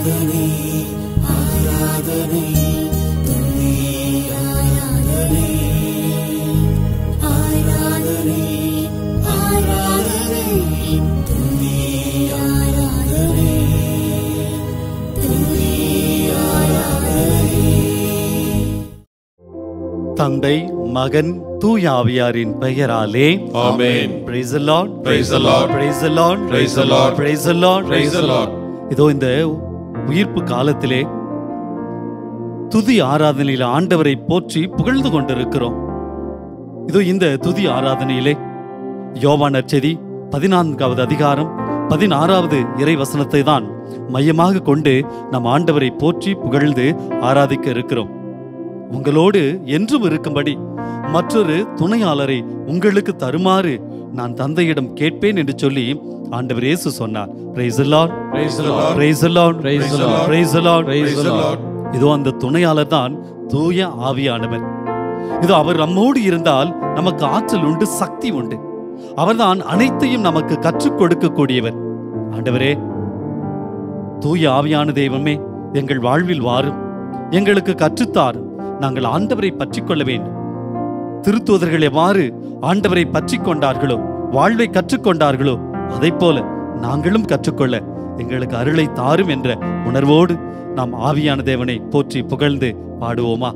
தந்தை மகன் தூய ஆவியாரின் பெயராலே Amen. Praise the Lord. Praise the Lord. Praise the Lord. Praise the Lord. Praise the Lord. Praise the Lord. இதோ இந்த உயிர்ப்பு காலத்திலே துதி ஆராதனையில ஆண்டவரை போற்றி புகழ்ந்து கொண்டிருக்கிறோம் இதோ இந்த துதி ஆராதனையிலே யோவான் நற்செய்தி பதினான்காவது அதிகாரம் பதினாறாவது இறை வசனத்தை தான் மையமாக கொண்டு நம் ஆண்டவரை போற்றி புகழ்ந்து ஆராதிக்க இருக்கிறோம் உங்களோடு என்றும் இருக்கும்படி மற்றொரு துணையாளரை உங்களுக்கு தருமாறு நான் தந்தையிடம் கேட்பேன் என்று சொல்லி ஆண்டவர் இயேசு சொன்னார் Praise the Lord. Praise the Lord. Praise the Lord. Praise the Lord. Praise the Lord. Praise the Lord. இதோ அந்த துணையாளர் தான் தூய ஆவியானவர் இதோ அவர் நம்மோடு இருந்தால் நமக்கு ஆற்றல் உண்டு சக்தி உண்டு அவர்தான் அனைத்தையும் நமக்கு கற்றுக் கொடுக்கக்கூடியவர் ஆண்டவரே தூய ஆவியான தெய்வமே எங்கள் வாழ்வில் வாரும் எங்களுக்கு கற்றுத்தாரும் நாங்கள் ஆண்டவரை பற்றிக் கொள்ள வேண்டும் திருத்துவதர்கள் எவ்வாறு ஆண்டவரை பற்றிக் கொண்டார்களோ வாழ்வை கற்றுக்கொண்டார்களோ அதைப் போல நாங்களும் கற்றுக்கொள்ள எங்களுக்கு அருளை தாரும் என்ற உணர்வோடு நாம் ஆவியான தேவனை போற்றி புகழ்ந்து பாடுவோமா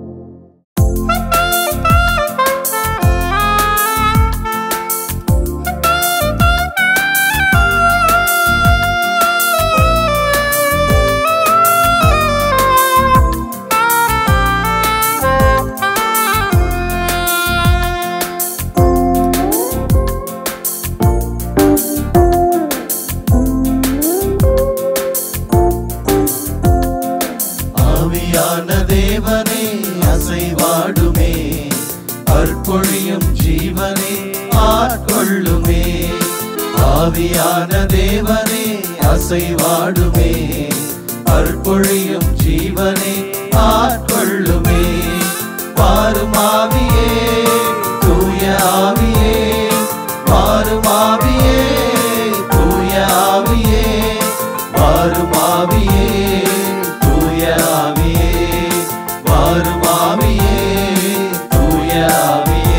ஆவியான தேவனே அசைவாடுமே அற்பொழியும் ஜீவனே ஆட்கொள்ளுமே ஆவியான தேவனே அசைவாடுமே அற்பொழியும் ஜீவனே ஆட்கொள்ளுமே பாரும் ஆவியே தூய ஆவியே பாரும் ஆவியே தூய ஆவியே பாரும் ஆவியே தூய ஆவியே பாரும் ஆவியே தூய ஆவியே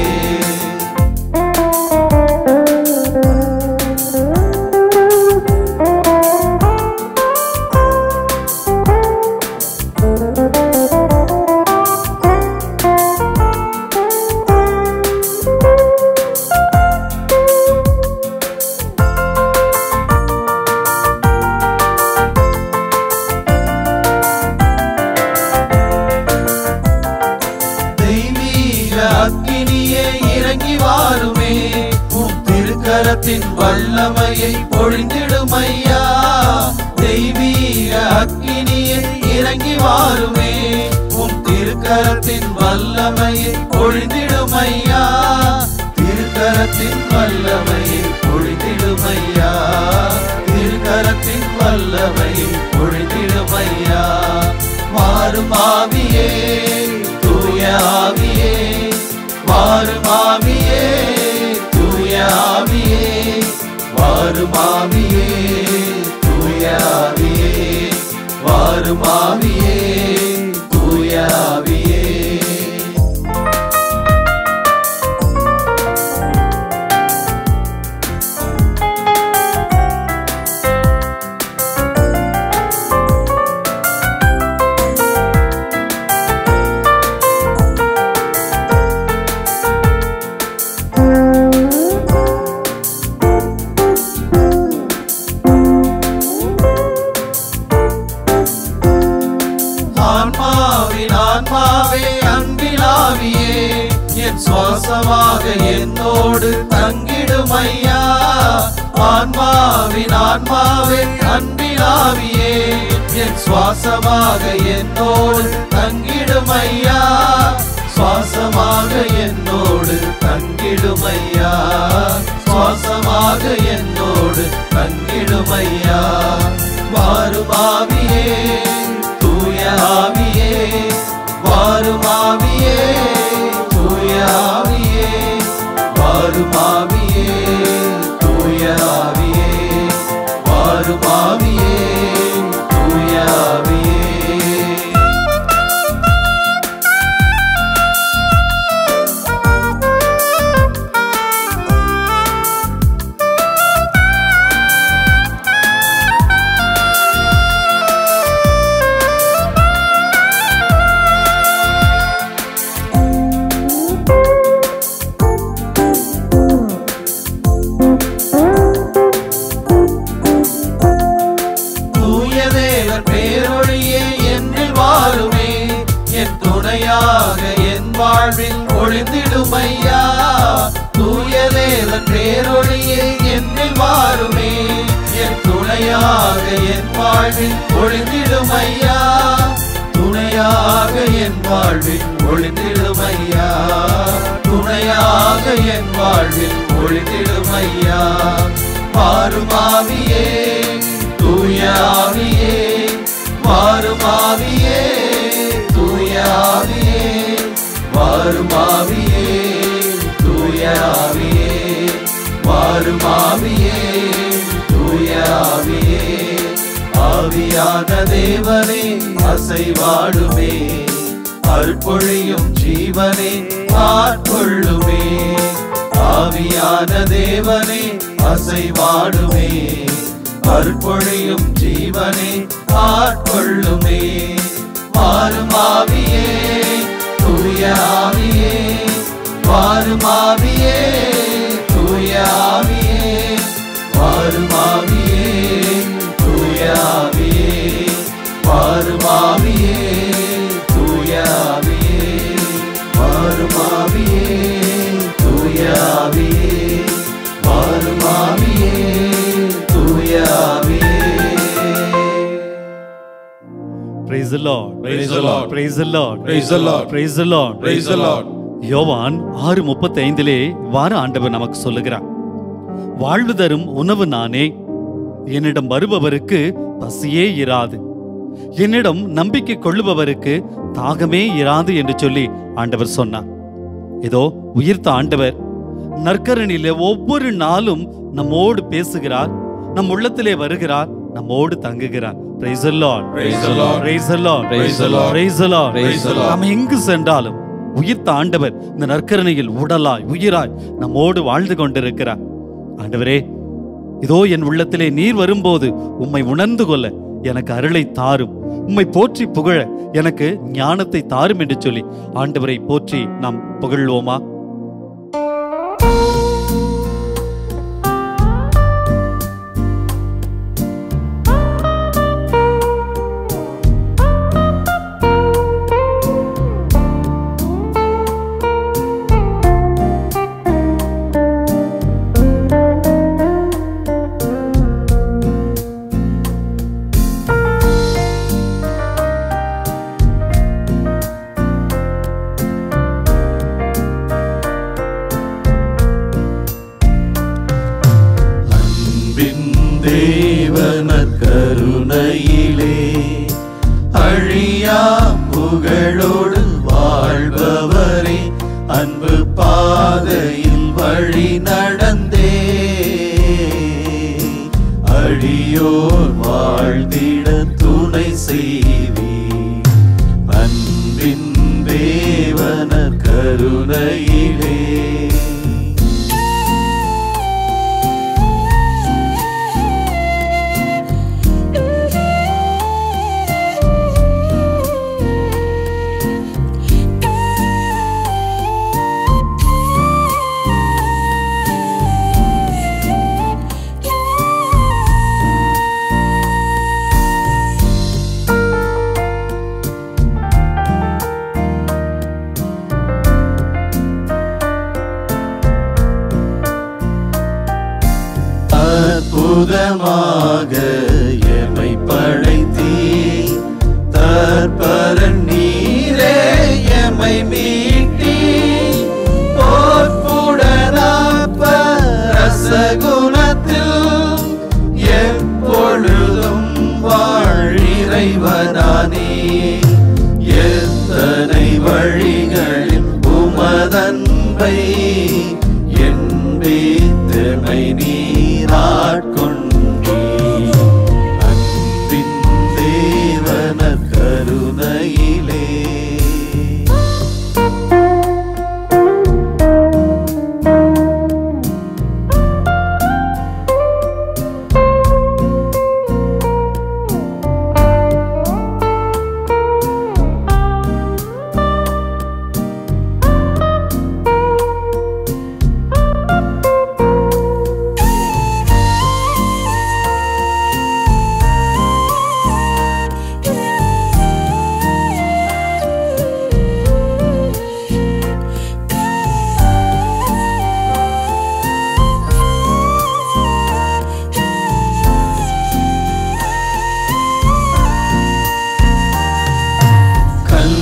தெய்வீக அக்கினியே இறங்கி வாருமே உம் திருக்கரத்தின் வல்லமையை பொழிந்திடுமையா தெய்வீக அக்கினியே இறங்கி வாருமே உம் திருக்கரத்தின் வல்லமையை பொழிந்திடுமையா திருக்கரத்தின் வல்லமையை பொழிந்திடுமையா திருக்கரத்தின் வல்லமையை பொழிந்திடுமையா மாறும் ஆவியே தூய ஆவியே மாறும் ஆவியே தூய ஆவியே மாறும் ஆவியே தூய ஆவியே மாறும் ஆவியே தூய ஆவியே ஆன்மாவின் ஆன்மாவே அன்பிலாவியே என் சுவாசமாக என்னோடு தங்கிடுமையா ஆன்மாவின் ஆன்மாவே அன்பிலாவியே என் சுவாசமாக என்னோடு தங்கிடுமையா சுவாசமாக என்னோடு தங்கிடுமையா சுவாசமாக என்னோடு தங்கிடுமையா வாருமாவியே தூய ஆவியே வாருமாவியே தூய ஆவியே வாருமாவியே தூய ஆவியே வாருமாவியே தூய வாழ்வில் ஒளிந்திடும் ஐயா தூய தேவன் பேரொழியே என்னில் வாருமே என் துணையாக என் வாழ்வில் ஒளிந்திடும் ஐயா துணையாக என் வாழ்வில் ஒளிந்திடும் ஐயா துணையாக என் வாழ்வில் ஒளிந்திடும் ஐயா மாறுமாவியே தூயாவியே மாறுமாவியே தூயாவியே மாறுமாவியே தூயாவியே மாறுமாவியே தூயாவியே ஆவியான தேவனே அசைவாடுமே அற்பொழியும் ஜீவனே ஆட்கொள்ளுமே ஆவியான தேவனே அசைவாடுமே அற்பொழியும் ஜீவனே ஆட்கொள்ளுமே மாறுமாவியே தூயாவியே மாறுமாவியே தூயாவியே மாறுமாவியே தூயாவியே மாறுமாவியே தூயாவியே மாறுமாவியே தூயாவியே மாறுமாவியே தூயாவியே Praise the Lord. Praise the Lord. Praise the Lord. Praise the Lord. Praise the Lord. Praise the Lord. யோவான் ஆறு முப்பத்தி ஐந்திலே வார ஆண்டவர் நமக்கு சொல்லுகிறார் வாழ்வு தரும் உணவு நானே என்னிடம் வருபவருக்கு பசியே இராது என்னிடம் நம்பிக்கை கொள்ளுபவருக்கு தாகமே இராது என்று சொல்லி ஆண்டவர் சொன்னார் இதோ உயிர்த்த ஆண்டவர் நற்கரணிலே ஒவ்வொரு நாளும் நம்மோடு பேசுகிறார் நம் உள்ளத்திலே வருகிறார் நம்மோடு தங்குகிறார் Praise the Lord. Praise the Lord. Praise the Lord. Praise the Lord. Praise the Lord. Praise the Lord. நாம் எங்கு சென்றாலும் உயிர்த்த ஆண்டவர் இந்த நற்கரணையில் உடலாய் உயிராய் நம்மோடு வாழ்ந்து கொண்டிருக்கிறார் ஆண்டவரே இதோ என் உள்ளத்திலே நீர் வரும்போது உம்மை உணர்ந்து கொள்ள எனக்கு அருளை தாரும் உம்மை போற்றி புகழ எனக்கு ஞானத்தை தாரும் என்று சொல்லி ஆண்டவரை போற்றி நாம் புகழ்வோமா அன்பின் தேவன கருணையிலே அழியா புகழோடு வாழ்பவரே அன்பு பாதையில் வழி நடந்தே அழியோர் வாழ்ந்திட துணை செய்வி அன்பின் தேவன கருணையிலே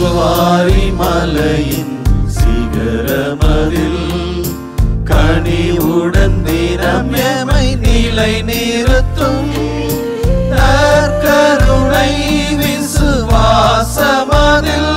கல்வாரி மலையின் சிகரமதில் கனிவுடன் தினம் எமை நிலை நிறுத்தும் நற்கருணை விசுவாசமதில்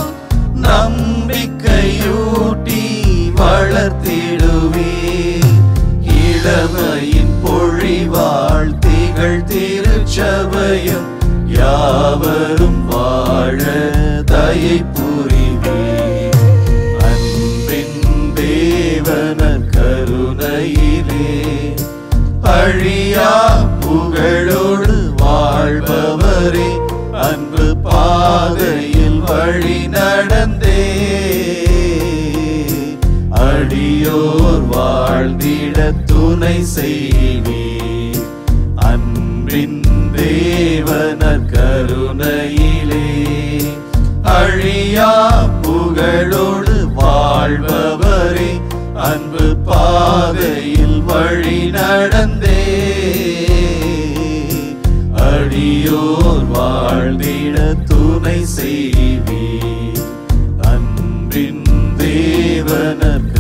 நம்பிக்கையூட்டி வளர்த்திடுவே இளமையின் பொழிவாழ் திகழ் திருச்சபையும் யாவரும் வாழ தயை புரிவே அன்பின் தேவன கருணையிலே அழியா புகழோடு வாழ்பவரே அன்பு பாதையில் வழி நடந்தே அடியோர் வாழ்ந்திட துணை செய்வே அன்பின் தேவன கருணையிலே அழியா புகழோடு வாழ்பவரே அன்பு பாதையில் வழி நடந்தே அடியோர் வாழ்ந்திட துணை செய்வே அன்பின் தேவன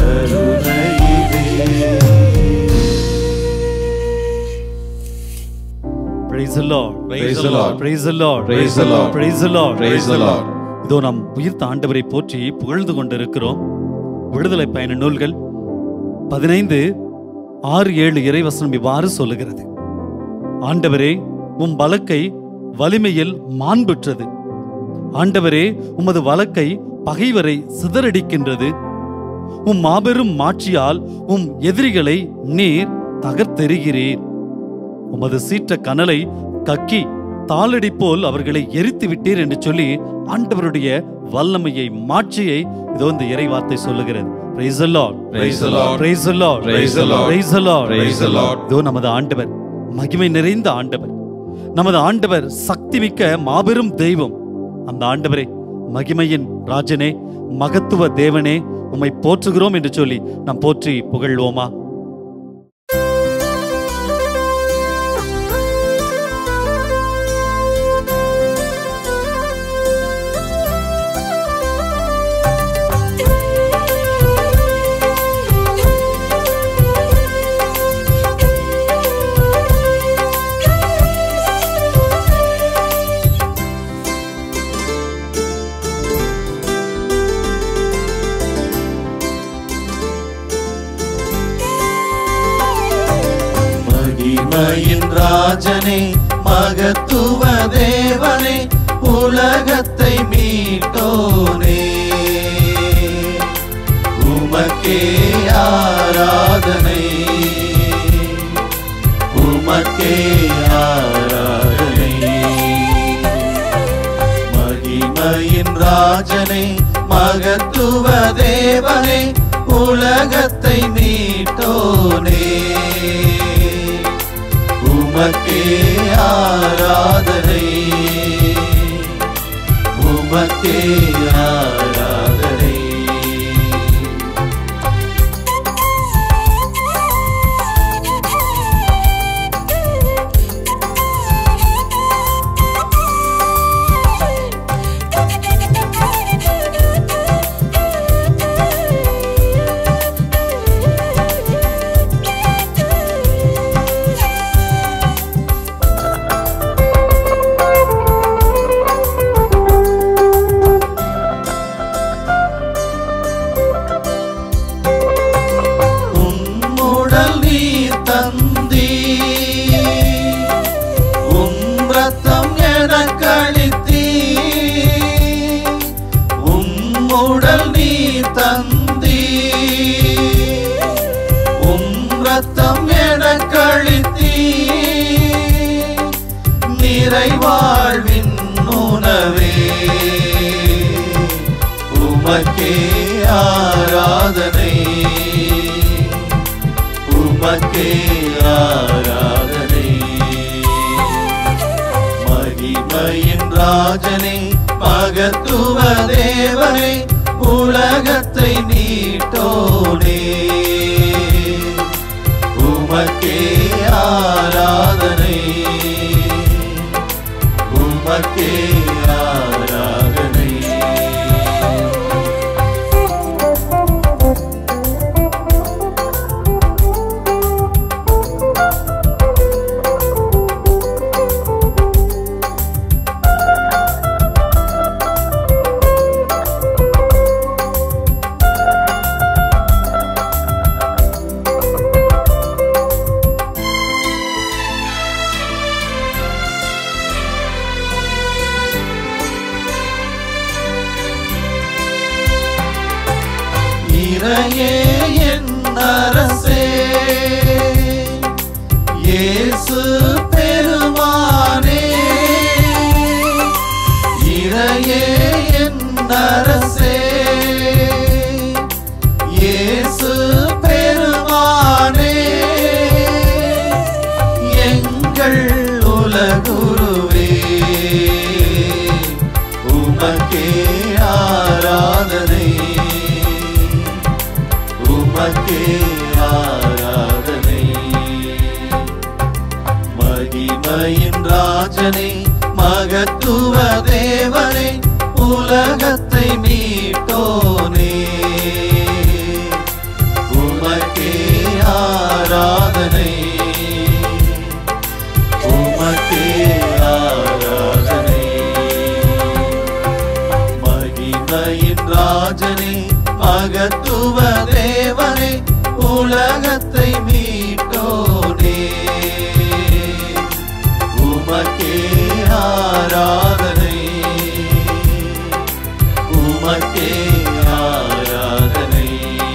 கருணையிலே Praise the Lord. Praise the Lord. Praise the Lord. Praise the Lord. Praise the Lord. Praise the Lord. இதோ நாம் உயிர்த்த ஆண்டவரை போற்றி புகழ்ந்து கொண்டிருக்கிறோம் விடுதலை பயண நூல்கள் பதினைந்து ஆறு ஏழு இறைவசனம் இவ்வாறு சொல்லுகிறது ஆண்டவரே உம் வழக்கை வலிமையில் மாண்புற்றது ஆண்டவரே உமது வழக்கை பகைவரை சிதறடிக்கின்றது உம் மாபெரும் மாட்சியால் உம் எதிரிகளை நீர் தகர்த்தெறிகிறீர் உமது சீற்ற கனலை கக்கி தாளடி போல் அவர்களை எரித்து விட்டீர் என்று சொல்லி ஆண்டவருடைய வல்லமையை மாட்சியை இதோ இந்த இறைவார்த்தை சொல்லுகிறது Praise the Lord. Praise the Lord. Praise the Lord. Praise the Lord. Praise the Lord. Praise the Lord. இதோ நமது ஆண்டவர் மகிமை நிறைந்த ஆண்டவர் நமது ஆண்டவர் சக்திமிக்க மாபெரும் தெய்வம் அந்த ஆண்டவரே மகிமையின் ராஜனே மகத்துவ தேவனே உம்மை போற்றுகிறோம் என்று சொல்லி நாம் போற்றி புகழ்வோமா மகிமையின் ராஜனே மகத்துவ தேவனே உலகத்தை மீட்டோனே உமக்கே ஆராதனை உமக்கே ஆராதனை மகிமையின் ராஜனே மகத்துவ தேவனே உலகத்தை மீட்டோனே உமக்கே ஆராதனை உமக்கே ஆராதனை உம்முடல் நீர் தந்தி உம் ரத்தம் எனக்களித்தீ உம்முடல் நீர் தந்தி உம் ரத்தம் எனக்களித்தீ நிறைவாழ்வின் உணவே உமக்கே ஆராதனை உமக்கே ஆராதனை மகிமையின் ராஜனே மகத்துவ தேவனே உலகத்தை நீட்டோனே உமக்கே ஆராதனை உமக்கே ஆராதனை இறையே என் அரசே இயேசு பெருமானே இறையே என் அரசே இயேசு பெருமானே எங்கள் உலகுருவே உமக்கே ஆராதனை உமக்கே ஆராதனை மகிமையின் ராஜனே மகத்துவ தேவனே உலகத்தை மீட்டோனே உமக்கே ஆராதனை உமக்கே ஆராதனை மகிமையின் ராஜனே மகத்துவ தேவனே உலகத்தை மீட்டோனே உமக்கே ஆராதனை உமக்கே ஆராதனை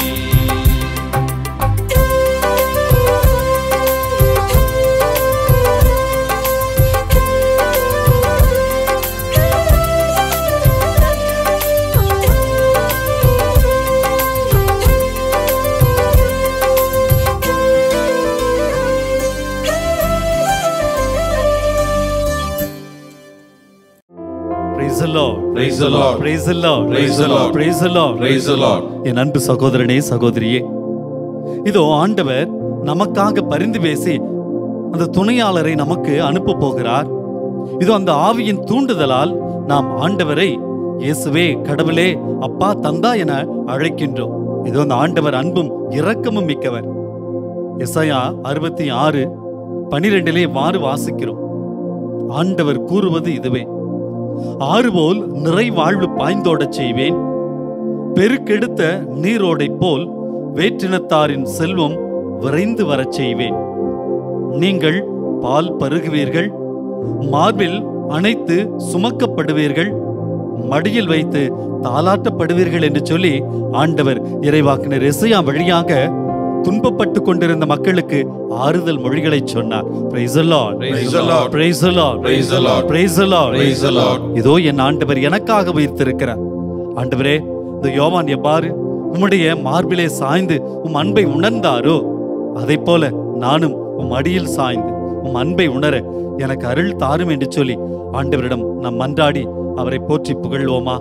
Praise the Lord. Praise the Lord. Praise the Lord. Praise the Lord. Praise the Lord. Praise the Lord. என் அன்பு சகோதரனே சகோதரியே இதோ ஆண்டவர் நமக்காக பரிந்து பேசி அந்த துணையாளரை நமக்கு அனுப்ப போகிறார் இதோ அந்த ஆவியின் தூண்டுதலால் நாம் ஆண்டவரை இயேசுவே கடவுளே அப்பா தந்தா என அழைக்கின்றோம் இதோ அந்த ஆண்டவர் அன்பும் இரக்கமும் மிக்கவர் எஸ்ஐயா அறுபத்தி ஆறு பனிரெண்டிலே வாறு வாசிக்கிறோம் ஆண்டவர் கூறுவது இதுவே ஆறுபோல் நிறைவாழ்வு பாய்ந்தோடச் செய்வேன் பெருக்கெடுத்த நீரோடை போல் வேற்றினத்தாரின் செல்வம் விரைந்து வரச் செய்வேன் நீங்கள் பால் பருகுவீர்கள் மார்பில் அணைத்து சுமக்கப்படுவீர்கள் மடியில் வைத்து தாலாட்டப்படுவீர்கள் என்று சொல்லி ஆண்டவர் இறைவாக்கினர் எசையா வழியாக துன்பப்பட்டு கொண்டிருந்த மக்களுக்கு ஆறுதல் மொழிகளை சொன்னார் Praise the Lord. Praise the Lord. Praise the Lord. Praise the Lord. Praise the Lord. Praise the Lord. இதோ என் ஆண்டவர் எனக்காக உயிர்த்திருக்கிறார் ஆண்டவரே இந்த யோவான் எவ்வாறு உம்முடைய மார்பிலே சாய்ந்து உம் அன்பை உணர்ந்தாரோ அதை போல நானும் உம் அடியில் சாய்ந்து உம் அன்பை உணர எனக்கு அருள் தாரும் என்று சொல்லி ஆண்டவரிடம் நாம் மன்றாடி அவரை போற்றி புகழ்வோமா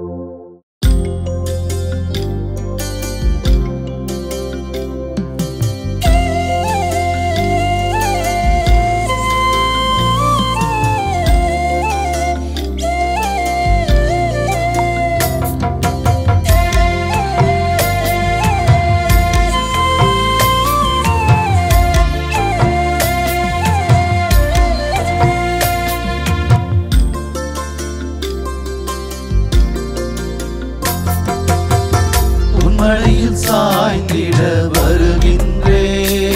உன்மழையில் சாய்ந்திட வருகின்றே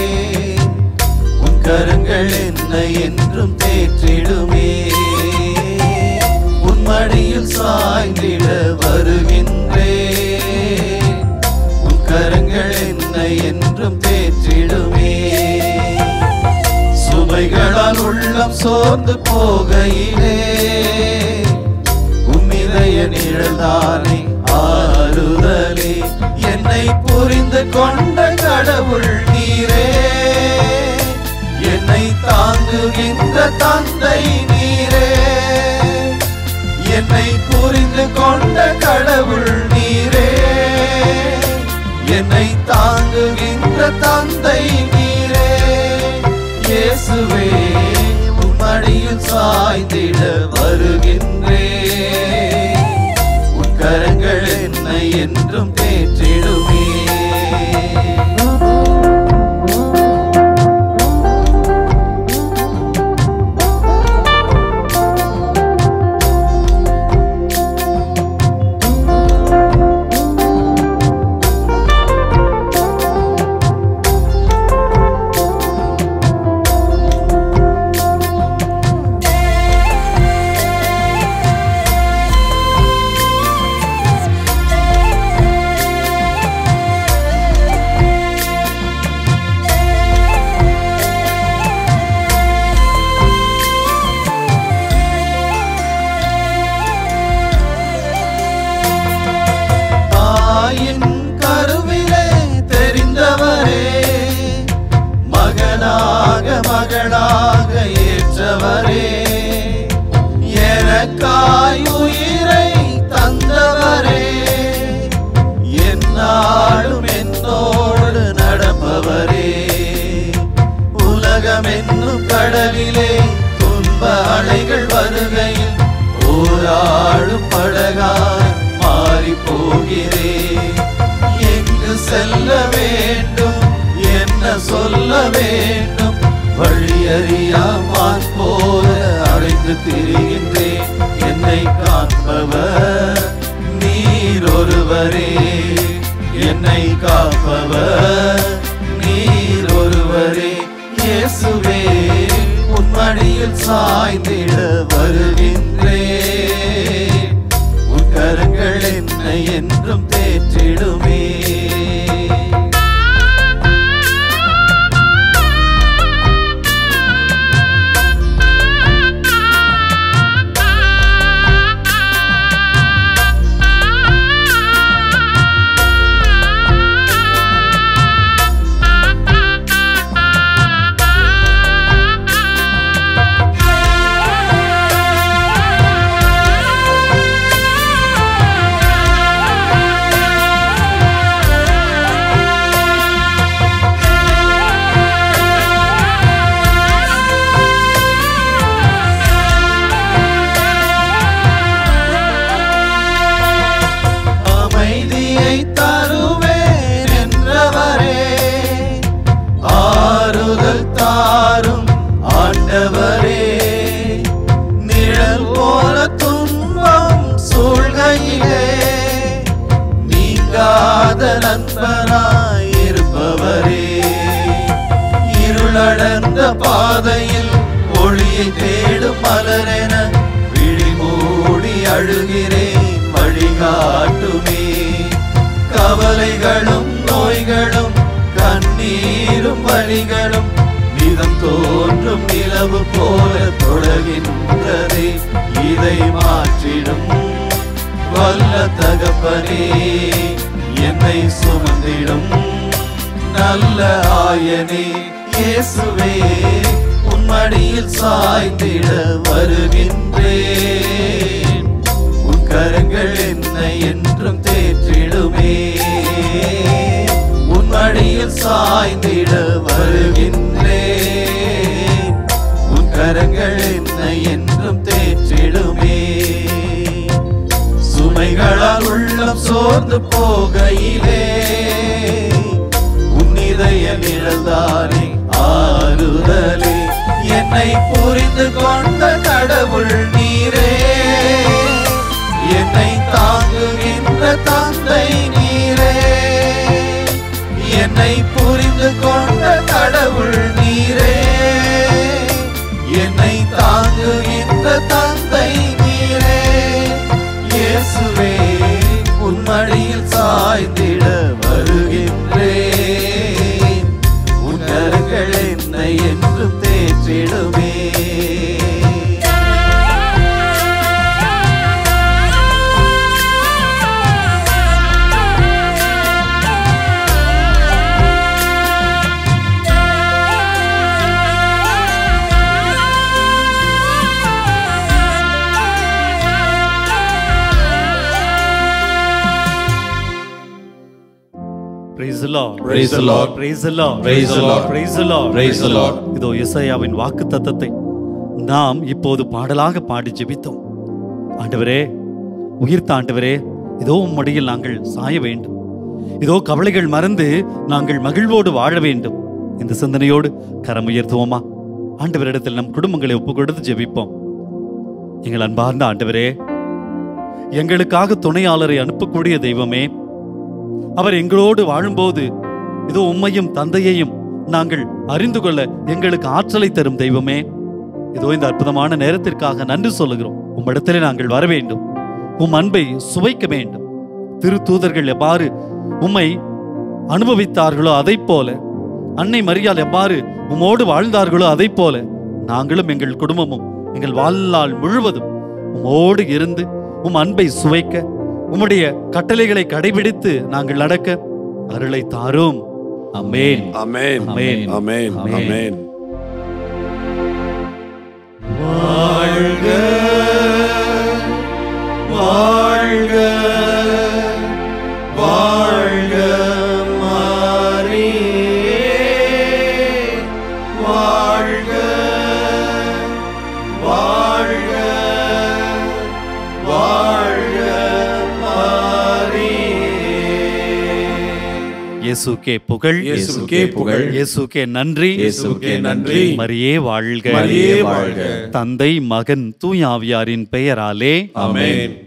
உன் கரங்கள் என்னை என்றும் தேற்றிடுமே உன்மடியில் சாய்ந்திட வருகின்றே உன் கரங்கள் என்னை என்றும் தேற்றிடுமே சுமைகளால் உள்ளம் சோர்ந்து போகையிலே உம்மிதய நிழல்தானே ஆறுதலே என்னை புரிந்து கொண்ட கடவுள் நீரே என்னை தாங்குகின்ற தந்தை நீரே என்னை புரிந்து கொண்ட கடவுள் நீரே என்னை தாங்குகின்ற தந்தை நீரே இயேசுவே உம்மடியில் சாய்ந்திட வருகின்றே உன் கரங்கள் என்னை என்றும் தேற்றிடுமே மகளாக ஏற்றவரே எனக்காய் உயிரை தந்தவரே என்னாலும் என்னோடு நடப்பவரே உலகம் என்னும் கடலிலே துன்ப அலைகள் வருகையில் போராடும் படகாய் மாறி போகிறேன் எங்கு செல்ல வேண்டும் என்ன சொல்ல வேண்டும் வழியறியாமான் போல அழைத்து திரிகின்றேன் என்னை காப்பவர் நீர் ஒருவரே என்னை காப்பவர் நீர் ஒருவரே இயேசுவே உன் மடியில் சாய்ந்திட வருகின்றேன் உன் கரங்கள் என்னை என்றும் தேற்றிடுமே அமைதியை தருவேன் என்றவரே ஆறுதல் தாரும் ஆண்டவரே நிழல் போல துன்பம் சூழ்கையிலே நீங்காத நண்பனாய் இருப்பவரே இருளடர்ந்த பாதையில் ஒளியை தேடும் மலரென விழி மூடி அழுகிறேன் வழிகாட்டுமே கவலைகளும் நோய்களும் கண்ணீரும் வழிகளும் நிதம் தோன்றும் நிலவு போல தொடர்கின்றதே இதை மாற்றிடும் வல்ல தகப்பனே என்னை சுமந்திடும் நல்ல ஆயனே இயேசுவே உன் மடியில் சாய்ந்திட வருகின்றேன் உன் கரங்கள் என்னை என்றும் தேற்றிடுமே உன் மடியில் சாய்ந்திட வருகின்றேன் உன் கரங்கள் என்னை என்றும் தேற்றிடுமே சுமைகளால் உள்ளம் சோர்ந்து போகையிலே உன் இதய நிழல்தானே ஆறுதலே என்னை புரிந்து கொண்ட கடவுள் நீரே என்னை தாங்குகின்ற தந்தை நீரே என்னை புரிந்து கொண்ட கடவுள் நீரே என்னை தாங்குகின்ற தந்தை நீரே இயேசுவே உன் மடியில் சாய்ந்திட வருகின்றேன் உன் கரங்கள் என்னை என்றும் தேற்றிடுமே Praise the Lord. Praise the Lord. Praise the Lord. Praise the Lord. Praise the Lord. Praise the Lord. இதோ இசையாவின் வாக்கு தத்தத்தை நாம் இப்போது பாடலாக பாடி ஜெபித்தோம் ஆண்டவரே உயிர்த்த ஆண்டவரே இதோ உம்மடியில் நாங்கள் சாய வேண்டும் இதோ கவலைகள் மறந்து நாங்கள் மகிழ்வோடு வாழ வேண்டும் இந்த சிந்தனையோடு கரம் உயர்த்துவோமா ஆண்டவரிடத்தில் நம் குடும்பங்களை ஒப்புக் கொடுத்து ஜெபிப்போம் எங்கள் அன்பார்ந்த ஆண்டவரே எங்களுக்காக துணையாளரை அனுப்பக்கூடிய தெய்வமே அவர் எங்களோடு வாழும்போது இதோ உம்மையும் தந்தையையும் நாங்கள் அறிந்து கொள்ள எங்களுக்கு ஆற்றலை தரும் தெய்வமே இதோ இந்த அற்புதமான நேரத்திற்காக நன்றி சொல்லுகிறோம் உம்மிடத்திலே நாங்கள் வர வேண்டும் உம் அன்பை சுவைக்க வேண்டும் திரு தூதர்கள் எவ்வாறு உம்மை அனுபவித்தார்களோ அதைப் போல அன்னை மரியாள் எவ்வாறு உம்மோடு வாழ்ந்தார்களோ அதைப் போல நாங்களும் எங்கள் குடும்பமும் எங்கள் வாழ்நாள் முழுவதும் உம்மோடு இருந்து உம் அன்பை சுவைக்க உம்முடைய கட்டளைகளை கடைபிடித்து நாங்கள் நடக்க அருளை தாரும் அமேன் Amen. Amen. Amen. Amen. Amen. இயேசுக்கே புகழ் இயேசுக்கே புகழ் இயேசுக்கே நன்றி இயேசுக்கே நன்றி மரியே வாழ்க மரியே வாழ்க தந்தை மகன் தூயாவியாரின் பெயராலே ஆமென்